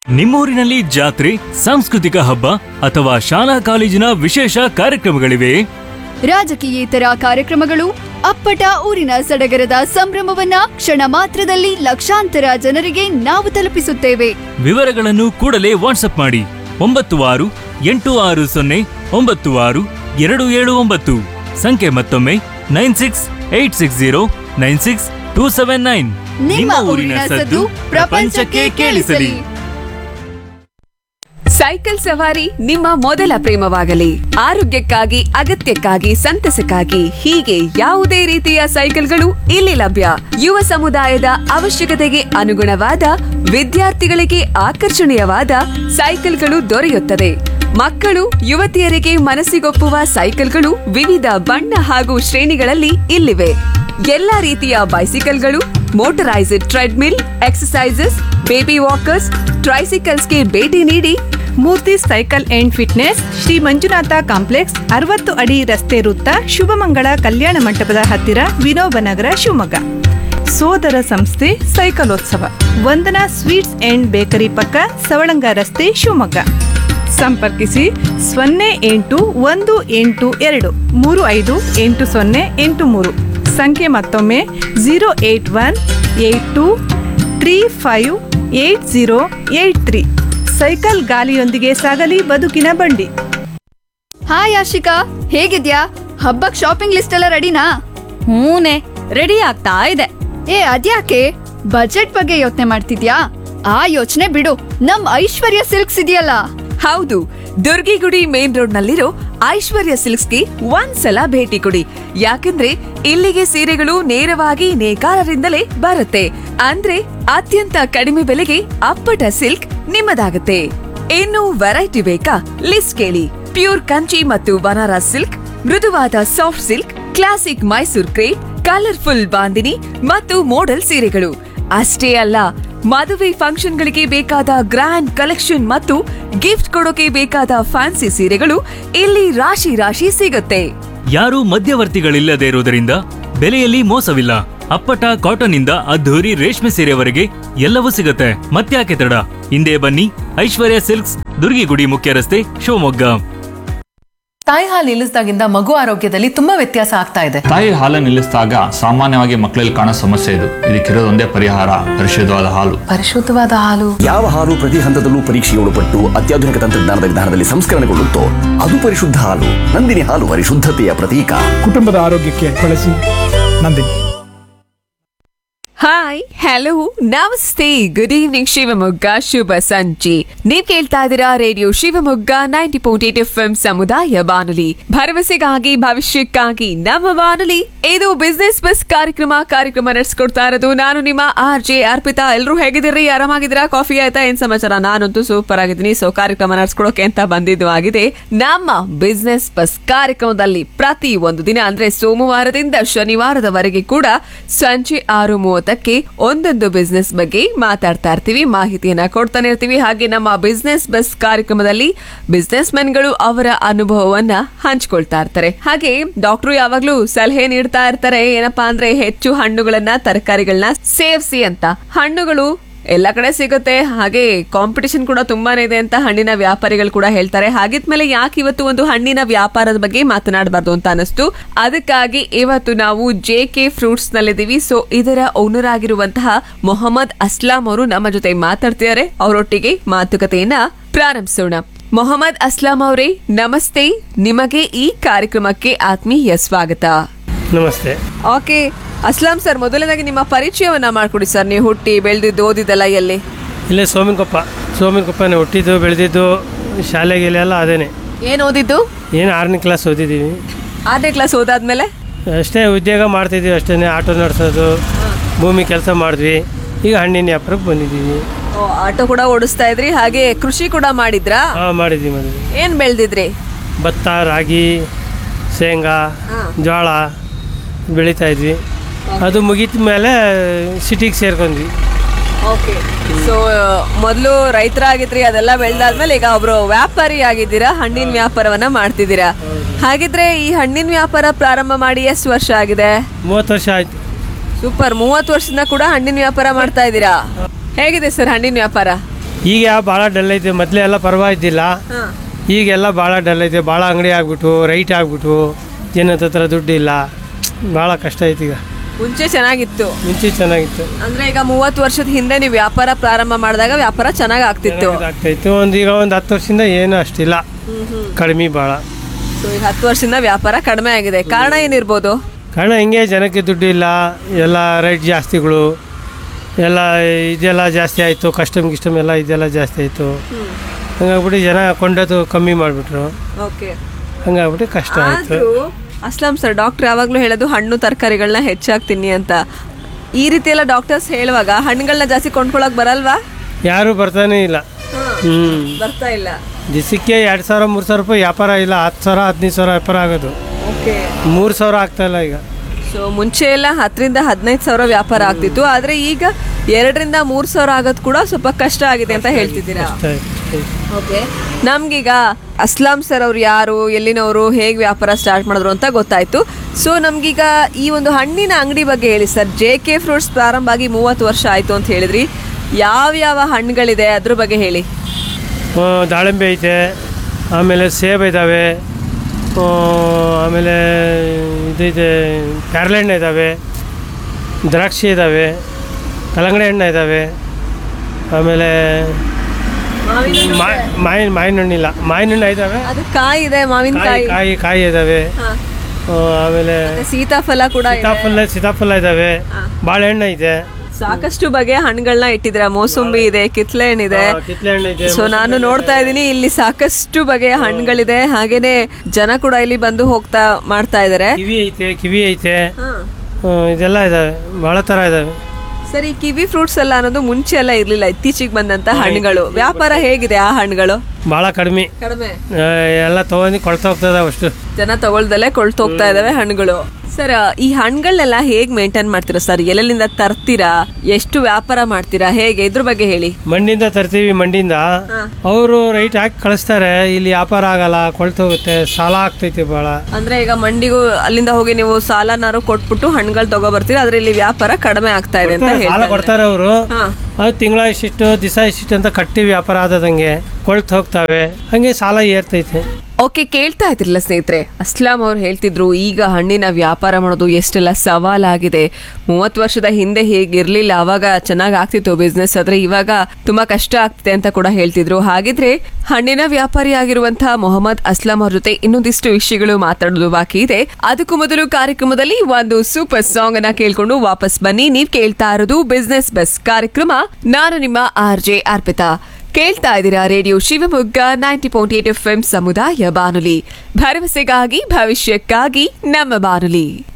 ನಿಮ್ಮೂರಿನಲ್ಲಿ ಜಾತ್ರೆ ಸಾಂಸ್ಕೃತಿಕ ಹಬ್ಬ ಅಥವಾ ಶಾಲಾ ಕಾಲೇಜಿನ ವಿಶೇಷ ಕಾರ್ಯಕ್ರಮಗಳಿವೆ ರಾಜಕೀಯೇತರ ಕಾರ್ಯಕ್ರಮಗಳು ಅಪ್ಪಟ ಊರಿನ ಸಡಗರದ ಸಂಭ್ರಮವನ್ನ ಕ್ಷಣ ಮಾತ್ರದಲ್ಲಿ ಲಕ್ಷಾಂತರ ಜನರಿಗೆ ನಾವು ತಲುಪಿಸುತ್ತೇವೆ ವಿವರಗಳನ್ನು ಕೂಡಲೇ ವಾಟ್ಸಪ್ ಮಾಡಿ ಒಂಬತ್ತು ಆರು ಎಂಟು ಆರು ಸೊನ್ನೆ ಒಂಬತ್ತು ಆರು ಎರಡು ಏಳು ಒಂಬತ್ತು ಸಂಖ್ಯೆ ಮತ್ತೊಮ್ಮೆ nine six eight six zero nine six two seven nine ನಿಮ್ಮ ಊರಿನ ಸದ್ದು ಪ್ರಪಂಚಕ್ಕೆ ಕೇಳಿಸಲಿ ಸೈಕಲ್ ಸವಾರಿ ನಿಮ್ಮ ಮೊದಲ ಪ್ರೇಮವಾಗಲಿ ಆರೋಗ್ಯಕ್ಕಾಗಿ ಅಗತ್ಯಕ್ಕಾಗಿ ಸಂತಸಕ್ಕಾಗಿ ಹೀಗೆ ಯಾವುದೇ ರೀತಿಯ ಸೈಕಲ್ಗಳು ಇಲ್ಲಿ ಲಭ್ಯ ಯುವ ಸಮುದಾಯದ ಅವಶ್ಯಕತೆಗೆ ಅನುಗುಣವಾದ ವಿದ್ಯಾರ್ಥಿಗಳಿಗೆ ಆಕರ್ಷಣೀಯವಾದ ಸೈಕಲ್ಗಳು ದೊರೆಯುತ್ತದೆ ಮಕ್ಕಳು ಯುವತಿಯರಿಗೆ ಮನಸ್ಸಿಗೊಪ್ಪುವ ಸೈಕಲ್ಗಳು ವಿವಿಧ ಬಣ್ಣ ಹಾಗೂ ಶ್ರೇಣಿಗಳಲ್ಲಿ ಇಲ್ಲಿವೆ ಎಲ್ಲಾ ರೀತಿಯ ಬೈಸಿಕಲ್ಗಳು motorised treadmill exercises baby walkers ಟ್ರೈಸಿಕಲ್ಸ್ಗೆ ಭೇಟಿ ನೀಡಿ Murthy cycle and fitness Shri Manjunatha complex ಅರವತ್ತು ಅಡಿ ರಸ್ತೆ ವೃತ್ತ ಶುಭಮಂಗಳ ಕಲ್ಯಾಣ ಮಂಟಪದ ಹತ್ತಿರ ವಿನೋಬನಗರ ಶಿವಮೊಗ್ಗ ಸೋದರ ಸಂಸ್ಥೆ ಸೈಕಲೋತ್ಸವ ವಂದನಾ ಸ್ವೀಟ್ಸ್ ಅಂಡ್ ಬೇಕರಿ ಪಕ್ಕ ಸವಳಂಗ ರಸ್ತೆ ಶಿವಮೊಗ್ಗ ಸಂಪರ್ಕಿಸಿ ಸೊನ್ನೆ ಎಂಟು ಒಂದು ಎಂಟು ಎರಡು ಮೂರು ಐದು ಎಂಟು ಸೊನ್ನೆ ಎಂಟು ಮೂರು ಸಂಖ್ಯೆ ಮತ್ತೊಮ್ಮೆ zero eight one eight two three five eight zero eight three cycle ಗಾಲಿಯೊಂದಿಗೆ ಸಾಗಲಿ ಬದುಕಿನ ಬಂಡಿ ಹಾಯ್ ಆಶಿಕಾ ಹೇಗಿದ್ಯಾ ಹಬ್ಬಕ್ ಶಾಪಿಂಗ್ ಲಿಸ್ಟ್ ಎಲ್ಲ ರೆಡಿನಾ ಹೂನೆ ರೆಡಿ ಆಗ್ತಾ ಇದೆ ಏ ಅದ್ಯಾಕೆ ಬಜೆಟ್ ಬಗ್ಗೆ ಯೋಚನೆ ಮಾಡ್ತಿದ್ಯಾ ಆ ಯೋಚನೆ ಬಿಡು ನಮ್ ಐಶ್ವರ್ಯ ಸಿಲ್ಕ್ಸ್ ಇದೆಯಲ್ಲ ಹೌದು ದುರ್ಗಿಗುಡಿ ಮೇನ್ ರೋಡ್ ನಲ್ಲಿರೋ ಐಶ್ವರ್ಯ ಸಿಲ್ಕ್ಸ್ಗೆ ಒಂದ್ಸಲ ಭೇಟಿ ಕೊಡಿ ಯಾಕಂದ್ರೆ ಇಲ್ಲಿಗೆ ಸೀರೆಗಳು ನೇರವಾಗಿ ನೇಕಾರರಿಂದಲೇ ಬರುತ್ತೆ ಅಂದ್ರೆ ಅತ್ಯಂತ ಕಡಿಮೆ ಬೆಲೆಗೆ ಅಪ್ಪಟ ಸಿಲ್ಕ್ ನಿಮ್ಮದಾಗುತ್ತೆ ಇನ್ನು ವೆರೈಟಿ ಬೇಕಾ ಲಿಸ್ಟ್ ಕೇಳಿ ಪ್ಯೂರ್ ಕಂಚಿ ಮತ್ತು ಬನಾರಸ್ ಸಿಲ್ಕ್ ಮೃದುವಾದ soft silk classic Mysore crepe colourful bandhani ಮತ್ತು ಮೋಡಲ್ ಸೀರೆಗಳು ಅಷ್ಟೇ ಅಲ್ಲ ಮದುವೆ ಫಂಕ್ಷನ್ಗಳಿಗೆ ಬೇಕಾದ ಗ್ರ್ಯಾಂಡ್ ಕಲೆಕ್ಷನ್ ಮತ್ತು ಗಿಫ್ಟ್ ಕೊಡೋಕೆ ಬೇಕಾದ ಫ್ಯಾನ್ಸಿ ಸೀರೆಗಳು ಇಲ್ಲಿ ರಾಶಿ ರಾಶಿ ಸಿಗುತ್ತೆ ಯಾರೂ ಮಧ್ಯವರ್ತಿಗಳಿಲ್ಲದೆ ಇರುವುದರಿಂದ ಬೆಲೆಯಲ್ಲಿ ಮೋಸವಿಲ್ಲ ಅಪ್ಪಟ ಕಾಟನ್ ಇಂದ ಅದ್ಧೂರಿ ರೇಷ್ಮೆ ಸೀರೆವರೆಗೆ ಎಲ್ಲವೂ ಸಿಗುತ್ತೆ ಮತ್ತ್ಯಾಕೆ ತಡ ಹಿಂದೆ ಬನ್ನಿ ಐಶ್ವರ್ಯ ಸಿಲ್ಕ್ಸ್ ದುರ್ಗಿಗುಡಿ ಮುಖ್ಯ ರಸ್ತೆ ಶಿವಮೊಗ್ಗ ತಾಯಿ ಹಾಲು ನಿಲ್ಲಿಸಿದಾಗಿಂದ ಮಗು ಆರೋಗ್ಯದಲ್ಲಿ ತುಂಬಾ ವ್ಯತ್ಯಾಸ ಆಗ್ತಾ ಇದೆ ತಾಯಿ ಹಾಲನ್ನು ನಿಲ್ಲಿಸಿದಾಗ ಸಾಮಾನ್ಯವಾಗಿ ಮಕ್ಕಳಲ್ಲಿ ಕಾಣೋ ಸಮಸ್ಯೆ ಇದು ಇದಕ್ಕಿರೋದೊಂದೇ ಪರಿಹಾರ ಪರಿಶುದ್ಧವಾದ ಹಾಲು ಪರಿಶುದ್ಧವಾದ ಹಾಲು ಯಾವ ಹಾಲು ಪ್ರತಿ ಹಂತದಲ್ಲೂ ಪರೀಕ್ಷೆಗೆ ಒಳಪಟ್ಟು ಅತ್ಯಾಧುನಿಕ ತಂತ್ರಜ್ಞಾನದ ವಿಧಾನದಲ್ಲಿ ಸಂಸ್ಕರಣೆಗೊಳ್ಳುತ್ತೋ ಅದು ಪರಿಶುದ್ಧ ಹಾಲು ನಂದಿನಿ ಹಾಲು ಪರಿಶುದ್ಧತೆಯ ಪ್ರತೀಕ ಕುಟುಂಬದ ಆರೋಗ್ಯಕ್ಕೆ ಬಳಸಿ ನಂದಿನಿ ಹಾಯ್ ಹಲೋ ನಮಸ್ತೆ ಗುಡ್ ಈವ್ನಿಂಗ್ ಶಿವಮೊಗ್ಗ ಶುಭ ಸಂಜೆ ನೀವ್ ಕೇಳ್ತಾ ಇದ್ದೀರಾ radio Shivamogga ninety point eight F M ಸಮುದಾಯ ಬಾನುಲಿ ಭರವಸೆಗಾಗಿ ಭವಿಷ್ಯಕ್ಕಾಗಿ ನಮ್ಮ ಬಾನುಲಿ ಇದು ಬಿಸ್ನೆಸ್ ಬಸ್ ಕಾರ್ಯಕ್ರಮ ಕಾರ್ಯಕ್ರಮ ನಡೆಸ್ಕೊಡ್ತಾ ಇರೋದು ನಾನು ನಿಮ್ಮ ಆರ್ ಜೆ ಅರ್ಪಿತಾ ಎಲ್ರು ಹೇಗಿದ್ದೀರಿ ಆರಾಮಾಗಿದ್ದೀರಾ ಕಾಫಿ ಆಯ್ತಾ ಏನ್ ಸಮಾಚಾರ ನಾನಂತೂ ಸೂಪರ್ ಆಗಿದ್ದೀನಿ ಸೊ ಕಾರ್ಯಕ್ರಮ ನಡೆಸ್ಕೊಡೋಕೆ ಅಂತ ಬಂದಿದ್ದು ಆಗಿದೆ ನಮ್ಮ ಬಿಸ್ನೆಸ್ ಬಸ್ ಕಾರ್ಯಕ್ರಮದಲ್ಲಿ ಪ್ರತಿ ಒಂದು ದಿನ ಅಂದ್ರೆ ಸೋಮವಾರದಿಂದ ಶನಿವಾರದವರೆಗೆ ಕೂಡ ಸಂಜೆ ಆರು ಮೂವತ್ತಕ್ಕೆ ಒಂದೊಂದು ಬಿಸ್ನೆಸ್ ಬಗ್ಗೆ ಮಾತಾಡ್ತಾ ಇರ್ತೀವಿ ಮಾಹಿತಿಯನ್ನ ಕೊಡ್ತಾನೆ ಇರ್ತೀವಿ ಹಾಗೆ ನಮ್ಮ ಬಿಸ್ನೆಸ್ ಬಸ್ ಕಾರ್ಯಕ್ರಮದಲ್ಲಿ ಬಿಸ್ನೆಸ್ ಮೆನ್ಗಳು ಅವರ ಅನುಭವವನ್ನ ಹಂಚ್ಕೊಳ್ತಾ ಇರ್ತಾರೆ ಹಾಗೆ ಡಾಕ್ಟರ್ ಯಾವಾಗ್ಲೂ ಸಲಹೆ ನೀಡ್ತಾ ಇರ್ತಾರೆ ಏನಪ್ಪಾ ಅಂದ್ರೆ ಹೆಚ್ಚು ಹಣ್ಣುಗಳನ್ನ ತರಕಾರಿಗಳನ್ನ ಸೇವಿಸಿ ಅಂತ ಹಣ್ಣುಗಳು ಎಲ್ಲ ಕಡೆ ಸಿಗುತ್ತೆ ಹಾಗೆ ಕಾಂಪಿಟಿಷನ್ ಕೂಡ ತುಂಬಾನೇ ಇದೆ ಅಂತ ಹಣ್ಣಿನ ವ್ಯಾಪಾರಿಗಳು ಕೂಡ ಹೇಳ್ತಾರೆ ಹಾಗಿದ್ಮೇಲೆ ಯಾಕೆ ಇವತ್ತು ಒಂದು ಹಣ್ಣಿನ ವ್ಯಾಪಾರದ ಬಗ್ಗೆ ಮಾತನಾಡಬಾರ್ದು ಅಂತ ಅನಿಸ್ತು ಅದಕ್ಕಾಗಿ ಇವತ್ತು ನಾವು ಜೆ ಕೆ ಫ್ರೂಟ್ಸ್ ನಲ್ಲಿದ್ದೀವಿ ಸೊ ಇದರ ಓನರ್ ಆಗಿರುವಂತಹ ಮೊಹಮ್ಮದ್ ಅಸ್ಲಾಂ ಅವರು ನಮ್ಮ ಜೊತೆ ಮಾತಾಡ್ತಿದ್ದಾರೆ ಅವರೊಟ್ಟಿಗೆ ಮಾತುಕತೆಯನ್ನ ಪ್ರಾರಂಭಿಸೋಣ ಮೊಹಮ್ಮದ್ ಅಸ್ಲಾಂ ಅವರೇ ನಮಸ್ತೆ ನಿಮಗೆ ಈ ಕಾರ್ಯಕ್ರಮಕ್ಕೆ ಆತ್ಮೀಯ ಸ್ವಾಗತ ನಮಸ್ತೆ ಓಕೆ ಅಸ್ಲಾಂ ಸರ್ ಮೊದಲನೇದಾಗಿ ನಿಮ್ಮ ಪರಿಚಯವನ್ನ ಮಾಡ್ಕೊಡಿ ಸರ್ ನೀವು ಹುಟ್ಟಿ ಬೆಳೆದಿದ್ದು ಓದಿದ್ದಲ್ಲ ಎಲ್ಲಿ ಇಲ್ಲೇ ಸೋಮಿನಕೊಪ್ಪ ಸೋಮಿನಕೊಪ್ಪನೇ ಹುಟ್ಟಿದ್ದು ಬೆಳೆದಿದ್ದು ಶಾಲೆಗೆಲ್ಲ ಎಲ್ಲ ಅದೇನೆ ಏನ್ ಓದಿದ್ದು ಏನು ಆರನೇ ಕ್ಲಾಸ್ ಓದಿದ್ದೀವಿ ಆರನೇ ಕ್ಲಾಸ್ ಓದಾದ್ಮೇಲೆ ಅಷ್ಟೇ ಉದ್ಯೋಗ ಮಾಡ್ತಿದ್ದೀವಿ ಅಷ್ಟೇ ಆಟೋ ನಡೆಸೋದು ಭೂಮಿ ಕೆಲಸ ಮಾಡಿದ್ವಿ ಈಗ ಹಣ್ಣಿನ ವ್ಯಾಪಾರಕ್ಕೆ ಬಂದಿದ್ದೀವಿ ಓ, ಆಟೋ ಕೂಡ ಓಡಿಸ್ತಾ ಇದ್ರಿ ಹಾಗೆ ಕೃಷಿ ಕೂಡ ಮಾಡಿದ್ರಾ ಹಾಂ ಮಾಡಿದ್ವಿ ಮದುವೆ ಏನ್ ಬೆಳೆದಿದ್ರಿ ಭತ್ತ ರಾಗಿ ಶೇಂಗಾ ಜೋಳ ಬೆಳೀತಾ ಇದ್ವಿ ಅದು ಮುಗಿದ ಮೇಲೆ ಸಿಟಿಗೆ ಸೇರ್ಕೊಂಡ್ವಿ ಓಕೆ ಸೊ ಮೊದಲು ರೈತರಾಗಿದ್ರಿ ಅದೆಲ್ಲ ಬೆಳೆದಾದ್ಮೇಲೆ ಈಗ ಒಬ್ರು ವ್ಯಾಪಾರಿ ಆಗಿದ್ದೀರಾ ಹಣ್ಣಿನ ವ್ಯಾಪಾರವನ್ನ ಮಾಡ್ತಿದ್ದೀರಾ ಹಾಗಿದ್ರೆ ಈ ಹಣ್ಣಿನ ವ್ಯಾಪಾರ ಪ್ರಾರಂಭ ಮಾಡಿ ಎಷ್ಟು ವರ್ಷ ಆಗಿದೆ ಮೂವತ್ತು ವರ್ಷ ಆಯ್ತು ಸೂಪರ್ ಮೂವತ್ತು ವರ್ಷದಿಂದ ಕೂಡ ಹಣ್ಣಿನ ವ್ಯಾಪಾರ ಮಾಡ್ತಾ ಇದ್ದೀರಾ ಹೇಗಿದೆ ಸರ್ ಹಣ್ಣಿನ ವ್ಯಾಪಾರ ಈಗ ಭಾಳ ಡಲ್ ಐತೆ ಮೊದಲೇ ಎಲ್ಲ ಪರವಾಗಿದ್ದಿಲ್ಲ ಈಗೆಲ್ಲ ಭಾಳ ಡಲ್ ಐತೆ ಭಾಳ ಅಂಗಡಿ ಆಗ್ಬಿಟ್ಟು ರೈಟ್ ಆಗ್ಬಿಟ್ಟು ಜನದ ಹತ್ರ ದುಡ್ಡು ಇಲ್ಲ ಭಾಳ ಕಷ್ಟ ಐತೆ ಈಗ ಮುಂಚೆ ಚೆನ್ನಾಗಿತ್ತು ಮುಂಚೆ ಚೆನ್ನಾಗಿತ್ತು ಅಂದ್ರೆ ಈಗ ಮೂವತ್ತು ವರ್ಷದ ಹಿಂದೆ ನೀವು ವ್ಯಾಪಾರ ಪ್ರಾರಂಭ ಮಾಡಿದಾಗ ವ್ಯಾಪಾರ ಚೆನ್ನಾಗಿ ಆಗ್ತಿತ್ತು ಆಗ್ತಾಯಿತ್ತು ಒಂದು ಈಗ ಒಂದು ಹತ್ತು ವರ್ಷದಿಂದ ಏನು ಅಷ್ಟಿಲ್ಲ ಕಡಿಮೆ ಭಾಳ ಸೊ ಈಗ ಹತ್ತು ವರ್ಷದಿಂದ ವ್ಯಾಪಾರ ಕಡಿಮೆ ಆಗಿದೆ ಕಾರಣ ಏನಿರ್ಬೋದು ಕಾರಣ ಹಿಂಗೆ ಜನಕ್ಕೆ ದುಡ್ಡು ಇಲ್ಲ ಎಲ್ಲ ರೇಟ್ ಜಾಸ್ತಿಗಳು ಎಲ್ಲ ಇದೆಲ್ಲ ಜಾಸ್ತಿ ಆಯಿತು ಕಸ್ಟಮ್ ಗಿಸ್ಟಮ್ ಎಲ್ಲ ಇದೆಲ್ಲ ಜಾಸ್ತಿ ಆಯಿತು ಹಂಗಾಗ್ಬಿಟ್ಟು ಜನ ಕೊಂಡದ್ದು ಕಮ್ಮಿ ಮಾಡಿಬಿಟ್ರು ಓಕೆ ಹಂಗಾಗ್ಬಿಟ್ಟು ಕಷ್ಟ ಆಯಿತು ಆದ್ರೂ ಅಸ್ಲಾಂ ಸರ್ ಡಾಕ್ಟರ್ ಯಾವಾಗ್ಲೂ ಹೇಳೋದು ಹಣ್ಣು ತರಕಾರಿಗಳನ್ನ ಹೆಚ್ಚಾಗಿ ತಿನ್ನಿ ಅಂತ ಈ ರೀತಿ ಎಲ್ಲ ಡಾಕ್ಟರ್ಸ್ ಹೇಳುವಾಗ ಹಣ್ಣುಗಳನ್ನ ಜಾಸ್ತಿ ಕೊಂಡ್ಕೊಳಕ್ ಬರಲ್ವಾ ಯಾರೂ ಬರ್ತಾನೆ ಇಲ್ಲ ಹ್ಞೂ ಬರ್ತಾ ಇಲ್ಲ ದಿಸಕ್ಕೆ ಎರಡು ಸಾವಿರ ಮೂರು ಸಾವಿರ ರೂಪಾಯಿ ವ್ಯಾಪಾರ ಇಲ್ಲ ಹತ್ತು ಸಾವಿರ ಹದಿನೈದು ಸಾವಿರ ವ್ಯಾಪಾರ ಆಗೋದು ಓಕೆ ಮೂರು ಸಾವಿರ ಆಗ್ತಾ ಇಲ್ಲ ಈಗ ಸೊ ಮುಂಚೆ ಎಲ್ಲ ಹತ್ತರಿಂದ ಹದಿನೈದು ಸಾವಿರ ವ್ಯಾಪಾರ ಆಗ್ತಿತ್ತು ಆದ್ರೆ ಈಗ ಎರಡರಿಂದ ಮೂರು ಸಾವಿರ ಆಗೋದು ಕೂಡ ಸ್ವಲ್ಪ ಕಷ್ಟ ಆಗಿದೆ ಅಂತ ಹೇಳ್ತಿದ್ದೀರಾ ಅಷ್ಟೇ ಅಷ್ಟೇ. ಓಕೆ ನಮ್ಗೀಗ ಅಸ್ಲಾಂ ಸರ್ ಅವ್ರು ಯಾರು ಎಲ್ಲಿನವರು ಹೇಗೆ ವ್ಯಾಪಾರ ಸ್ಟಾರ್ಟ್ ಮಾಡಿದ್ರು ಅಂತ ಗೊತ್ತಾಯ್ತು ಸೊ ನಮ್ಗೀಗ ಈ ಒಂದು ಹಣ್ಣಿನ ಅಂಗಡಿ ಬಗ್ಗೆ ಹೇಳಿ ಸರ್ ಜೆ ಕೆ ಫ್ರೂಟ್ಸ್ ಪ್ರಾರಂಭ ಆಗಿ ಮೂವತ್ತು ವರ್ಷ ಆಯ್ತು ಅಂತ ಹೇಳಿದ್ರಿ ಯಾವ ಯಾವ ಹಣ್ಣುಗಳಿದೆ ಅದ್ರ ಬಗ್ಗೆ ಹೇಳಿ ಆ, ದಾಳಿಂಬೆ ಐತೆ ಆಮೇಲೆ ಸೇಬು ಇದ್ದಾವೆ ಆ, ಆಮೇಲೆ ಇದೈತೆ ಪ್ಯಾರ್ಲೆ ಹಣ್ಣು ಇದ್ದಾವೆ ದ್ರಾಕ್ಷಿ ಇದ್ದಾವೆ ಕಲ್ಲಂಗಡಿ ಹಣ್ಣು ಇದ್ದಾವೆ ಆಮೇಲೆ ಮಾ- ಮಾವಿನ ಮಾವಿನ ಹಣ್ಣಿಲ್ಲ ಮಾವಿನ ಹಣ್ಣು ಇದ್ದಾವೆ ಅದು ಕಾಯಿ ಇದೆ ಕಾಯಿ ಮಾವಿನಕಾಯಿ ಕಾಯಿ ಕಾಯಿ ಇದ್ದಾವೆ ಹಾ. ಆ, ಆಮೇಲೆ ಮತ್ತೆ ಸೀತಾಫಲ ಕೂಡ ಇದೆ ಸೀತಾಫಲ ಸೀತಾಫಲ ಇದ್ದಾವೆ ಬಾಳೆಹಣ್ಣು ಐತೆ ಸಾಕಷ್ಟು ಬಗೆಯ ಹಣ್ಣುಗಳನ್ನ ಇಟ್ಟಿದ್ರ ಮೋಸಂಬಿ ಇದೆ ಕಿತ್ಲೆ ಹಣ್ಣಿದೆ ಆ, ಕಿತ್ಲೆ ಹಣ್ಣು ಇದೆ ಸೊ ನಾನು ನೋಡ್ತಾ ಇದ್ದೀನಿ ಇಲ್ಲಿ ಸಾಕಷ್ಟು ಬಗೆಯ ಹಣ್ಣುಗಳಿದೆ ಹಾಗೇನೆ ಜನ ಕೂಡ ಇಲ್ಲಿ ಬಂದು ಹೋಗ್ತಾ ಮಾಡ್ತಾ ಇದಾರೆ ಕಿವಿ ಐತೆ ಕಿವಿ ಐತೆ ಆ, ಇದೆಲ್ಲ ಇದಾವೆ ಭಾಳ ಥರ ಇದಾವೆ ಸರಿ ಕಿವಿ ಫ್ರೂಟ್ಸ್ ಎಲ್ಲ ಅನ್ನೋದು ಮುಂಚೆ ಎಲ್ಲ ಇರ್ಲಿಲ್ಲ ಇತ್ತೀಚೆಗೆ ಬಂದಂತ ಹಣ್ಣುಗಳು ವ್ಯಾಪಾರ ಹೇಗಿದೆ ಆ ಹಣ್ಣುಗಳು ಭಾಳ ಕಡಿಮೆ ಕಡಿಮೆ ಆ, ಎಲ್ಲ ತೊಗೊಂಡು ಕೊಳ್ತಾ ಹೋಗ್ತದೆ ಅಷ್ಟು ಜನ ತಗೊಳ್ದಲ್ಲೇ ಕೊಳ್ತು ಹೋಗ್ತಾ ಇದಾವೆ ಹಣ್ಣುಗಳು ಸರ್ ಈ ಹಣ್ಣುಗಳನ್ನೆಲ್ಲ ಹೇಗ್ ಮೇಂಟೈನ್ ಮಾಡ್ತೀರಾ ಸರ್ ಎಲ್ಲೆಲ್ಲಿಂದ ತರ್ತೀರಾ ಎಷ್ಟು ವ್ಯಾಪಾರ ಮಾಡ್ತೀರಾ ಹೇಗೆ ಇದ್ರ ಬಗ್ಗೆ ಹೇಳಿ ಮಂಡಿಯಿಂದ ತರ್ತೀವಿ ಮಂಡಿಯಿಂದ ಅವರು ರೈಟ್ ಹಾಕಿ ಕಳಿಸ್ತಾರೆ ಇಲ್ಲಿ ವ್ಯಾಪಾರ ಆಗಲ್ಲ ಕೊಳ್ತು ಹೋಗುತ್ತೆ ಸಾಲ ಆಗ್ತೈತೆ ಭಾಳ ಅಂದ್ರೆ ಈಗ ಮಂಡಿಗೂ ಅಲ್ಲಿಂದ ಹೋಗಿ ನೀವು ಸಾಲನಾರು ಕೊಟ್ಬಿಟ್ಟು ಹಣ್ಣುಗಳು ತಗೋ ಬರ್ತೀರಾ ಆದ್ರೆ ಇಲ್ಲಿ ವ್ಯಾಪಾರ ಕಡಿಮೆ ಆಗ್ತಾ ಇದೆ ಅಂತ ಸಾಲ ಹೇಳ್ತಾರೆ ಕೊಡ್ತಾರೆ ಅವರು ಹಾ. ಅದು ತಿಂಗಳ ಇಷ್ಟಿಷ್ಟು ದಿವಸ ಇಷ್ಟಿಷ್ಟು ಅಂತ ಕಟ್ಟಿ ವ್ಯಾಪಾರ ಆದದಂಗೆ ಕೊಳ್ತು ಹೋಗ್ತವೆ ಹಂಗೆ ಸಾಲ ಏರ್ತೈತೆ ಓಕೆ ಕೇಳ್ತಾ ಇದ್ರಲ್ಲ ಸ್ನೇಹಿತರೆ ಅಸ್ಲಾಂ ಅವ್ರು ಹೇಳ್ತಿದ್ರು ಈಗ ಹಣ್ಣಿನ ವ್ಯಾಪಾರ ಮಾಡೋದು ಎಷ್ಟೆಲ್ಲ ಸವಾಲಾಗಿದೆ ಮೂವತ್ತು ವರ್ಷದ ಹಿಂದೆ ಹೇಗಿರ್ಲಿಲ್ಲ ಅವಾಗ ಚೆನ್ನಾಗಿ ಆಗ್ತಿತ್ತು ಬಿಸ್ನೆಸ್ ಆದ್ರೆ ಇವಾಗ ತುಂಬಾ ಕಷ್ಟ ಆಗ್ತಿದೆ ಅಂತ ಕೂಡ ಹೇಳ್ತಿದ್ರು ಹಾಗಿದ್ರೆ ಹಣ್ಣಿನ ವ್ಯಾಪಾರಿ ಆಗಿರುವಂತಹ ಮೊಹಮ್ಮದ್ ಅಸ್ಲಾಂ ಅವ್ರ ಜೊತೆ ಇನ್ನೊಂದಿಷ್ಟು ವಿಷಯಗಳು ಮಾತಾಡೋದು ಬಾಕಿ ಇದೆ ಅದಕ್ಕೂ ಮೊದಲು ಕಾರ್ಯಕ್ರಮದಲ್ಲಿ ಒಂದು ಸೂಪರ್ ಸಾಂಗ್ ಅನ್ನ ಕೇಳ್ಕೊಂಡು ವಾಪಸ್ ಬನ್ನಿ ನೀವ್ ಕೇಳ್ತಾ ಇರೋದು ಬಿಸ್ನೆಸ್ ಬಸ್ ಕಾರ್ಯಕ್ರಮ ನಾನು ನಿಮ್ಮ ಆರ್ ಜೆ ಅರ್ಪಿತಾ ಕೇಳ್ತಾ ಇದ್ದೀರಾ radio Shivamogga ninety point eight F ಸಮುದಾಯ ಬಾನುಲಿ ಭರವಸೆಗಾಗಿ ಭವಿಷ್ಯಕ್ಕಾಗಿ ನಮ್ಮ ಬಾನುಲಿ